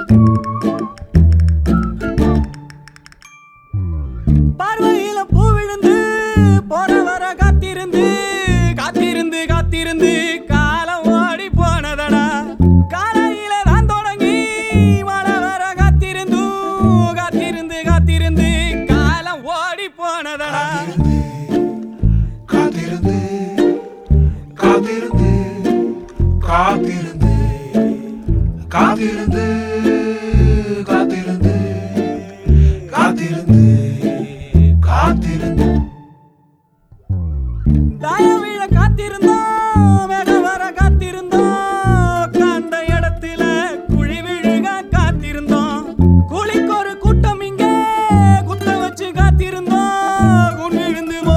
பார்வையில பூ விழுந்து போற வர காத்திருந்து காத்திருந்து காத்திருந்து காலம் ஓடி போனதடா காலையில நான் தொடங்கி மழை வர காத்திருந்தும் காத்திருந்து காத்திருந்து காலம் ஓடி போனதடா காத்திருந்து காத்திருந்து காத்திருந்து காத்திருந்து காத்திருந்து காத்திருந்து காத்திருந்து தாயவிழ காத்திருந்தோம் மேகம் வர காத்திருந்தோம் கண்ட இடத்துல குழி விழுக காத்திருந்தோம் கூலிக்கு ஒரு கூட்டம் இங்கே குத்த வச்சு காத்திருந்தோம் குன் விழுந்து